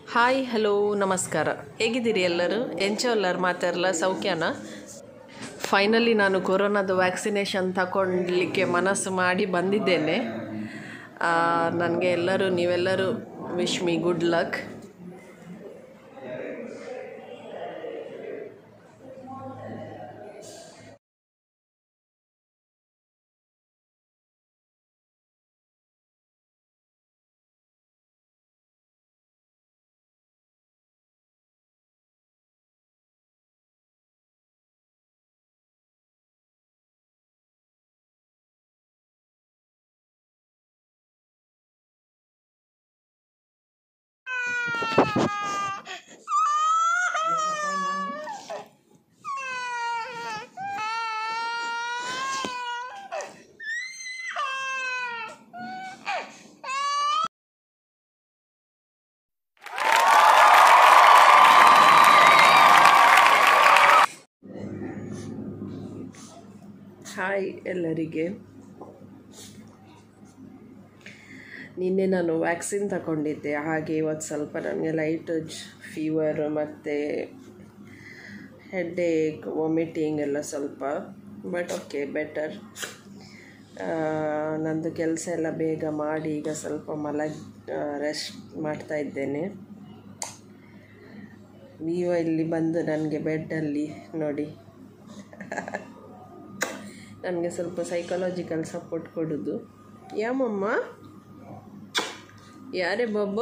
hi hello ನಮಸ್ಕಾರ ಹೇಗಿದ್ದೀರಿ ಎಲ್ಲರೂ ಎಂಚೋ ಎಲ್ಲರು ಮಾತಾರಲ್ಲ ಸೌಖ್ಯನ ಫೈನಲಿ ನಾನು ಕೊರೋನಾದ ವ್ಯಾಕ್ಸಿನೇಷನ್ ತಗೊಳ್ಲಿಕ್ಕೆ ಮನಸ್ಸು ಮಾಡಿ ಬಂದಿದ್ದೇನೆ ನನಗೆ ಎಲ್ಲರೂ ನೀವೆಲ್ಲರೂ wish me good luck hi ಎಲ್ಲರಿಗೆ ನಿನ್ನೆ ನಾನು ವ್ಯಾಕ್ಸಿನ್ ತಗೊಂಡಿದ್ದೆ ಹಾಗೆ ಇವತ್ತು ಸ್ವಲ್ಪ ನನಗೆ ಲೈಟ್ ಫೀವರ್ ಮತ್ತು ಹೆಡ್ಡೇಕ್ ವಾಮಿಟಿಂಗ್ ಎಲ್ಲ ಸ್ವಲ್ಪ ಬಟ್ ಓಕೆ ಬೆಟರ್ ನಂದು ಕೆಲಸ ಎಲ್ಲ ಬೇಗ ಮಾಡಿ ಈಗ ಸ್ವಲ್ಪ ಮಲಗಿ ರೆಸ್ಟ್ ಮಾಡ್ತಾ ಇದ್ದೇನೆ ವಿವೋ ಇಲ್ಲಿ ಬಂದು ನನಗೆ ಬೆಡ್ಡಲ್ಲಿ ನೋಡಿ ನನಗೆ ಸ್ವಲ್ಪ ಸೈಕಲಾಜಿಕಲ್ ಸಪೋರ್ಟ್ ಕೊಡೋದು ಯಾಮಮ್ಮ ಯಾರೇ ಬಾಬು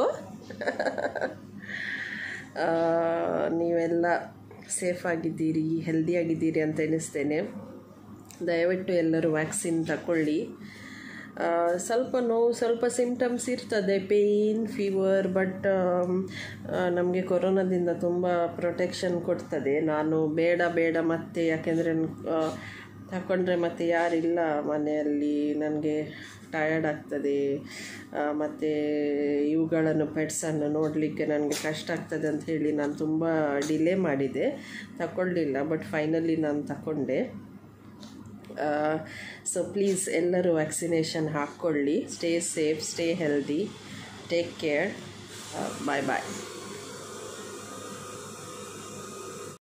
ನೀವೆಲ್ಲ ಸೇಫ್ ಆಗಿದ್ದೀರಿ ಹೆಲ್ದಿಯಾಗಿದ್ದೀರಿ ಅಂತ ಎನಿಸ್ತೇನೆ ದಯವಿಟ್ಟು ಎಲ್ಲರೂ ವ್ಯಾಕ್ಸಿನ್ ತಗೊಳ್ಳಿ ಸ್ವಲ್ಪ ನೋವು ಸ್ವಲ್ಪ ಸಿಮ್ಟಮ್ಸ್ ಇರ್ತದೆ ಪೇಯ್ನ್ ಫೀವರ್ ಬಟ್ ನಮಗೆ ಕೊರೋನಾದಿಂದ ತುಂಬ ಪ್ರೊಟೆಕ್ಷನ್ ಕೊಡ್ತದೆ ನಾನು ಬೇಡ ಬೇಡ ಮತ್ತೆ ಯಾಕೆಂದರೆ ತಗೊಂಡ್ರೆ ಮತ್ತೆ ಯಾರಿಲ್ಲ ಮನೆಯಲ್ಲಿ ನನಗೆ ಟಯರ್ಡ್ ಆಗ್ತದೆ ಮತ್ತು ಇವುಗಳನ್ನು ಪೆಟ್ಸನ್ನು ನೋಡಲಿಕ್ಕೆ ನನಗೆ ಕಷ್ಟ ಆಗ್ತದೆ ಅಂತ ಹೇಳಿ ನಾನು ತುಂಬ ಡಿಲೇ ಮಾಡಿದೆ ತಗೊಳ್ಳಿಲ್ಲ ಬಟ್ ಫೈನಲಿ ನಾನು ತಗೊಂಡೆ ಸೊ ಪ್ಲೀಸ್ ಎಲ್ಲರೂ ವ್ಯಾಕ್ಸಿನೇಷನ್ ಹಾಕ್ಕೊಳ್ಳಿ stay safe stay healthy take care bye ಬಾಯ್